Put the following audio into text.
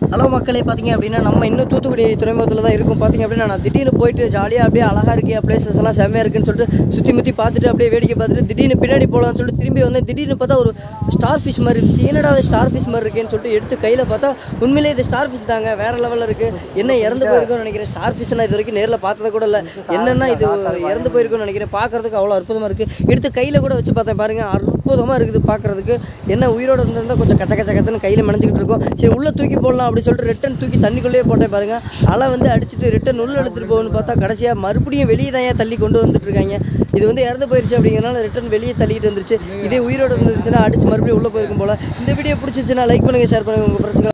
hello மக்களே பார்த்தீங்க அப்படின்னா நம்ம இன்னும் தூத்துக்குடி துறைமுகத்தில் தான் இருக்கும் பார்த்தீங்க அப்படின்னா நான் திடீர்னு போயிட்டு ஜாலியாக அப்படியே அழகாக இருக்கே பிளேசஸ் எல்லாம் செம்மையாக இருக்குன்னு சொல்லிட்டு சுற்றி முற்றி பார்த்துட்டு அப்படியே வேடிக்கை பார்த்துட்டு திடீர்னு பின்னாடி போகலான்னு சொல்லிட்டு திரும்பி வந்து திடீர்னு பார்த்தா ஒரு ஸ்டார் ஃபிஷ் மாதிரி இருந்துச்சு என்னடா அது ஸ்டார் ஃபிஷ் மாதிரி இருக்கேன்னு சொல்லிட்டு எடுத்து கையில் பார்த்தா உண்மையிலே இது ஸ்டார் ஃபிஷ் தாங்க வேறு லெவலில் இருக்குது என்ன இறந்து போயிருக்கும்னு நினைக்கிறேன் ஸ்டார் ஃபிஷ் நான் இது வரைக்கும் நேரில் பார்த்தது கூட இல்லை என்னென்னா இது இறந்து போயிருக்கும்னு நினைக்கிறேன் பார்க்கறதுக்கு அவ்வளோ அற்புதமாக இருக்குது எடுத்து கையில் கூட வச்சு பார்த்தேன் பாருங்கள் அற்புதமாக இருக்குது பார்க்குறதுக்கு என்ன உயிரோடு இருந்திருந்தால் கொஞ்சம் கச்ச கச்ச கச்சன்னு கையில் மணிஞ்சிக்கிட்டு இருக்கும் சரி உள்ளே தூக்கி போடலாம் அப்படி சொல்லிட்டு ரிட்டன் தூக்கி தண்ணிக்குள்ளேயே போட்டேன் பாருங்க அலை வந்து அடிச்சுட்டு ரிட்டன் உள்ள எடுத்துகிட்டு போகணும்னு பார்த்தா கடைசியாக மறுபடியும் வெளியே தான் ஏன் தள்ளி கொண்டு வந்துட்டு இருக்காங்க இது வந்து இறந்து போயிருச்சு அப்படிங்கிறனால ரிட்டன் வெளியே தள்ளிட்டு வந்துருச்சு இதே உயிரோடு இருந்துச்சுன்னா அடிச்சு மறுபடியும் உள்ளே போயிருக்கும் போல் இந்த வீடியோ பிடிச்சிச்சுன்னா லைக் பண்ணுங்கள் ஷேர் பண்ணுங்கள் உங்கள் ஃப்ரெண்ட்ஸ்க்கு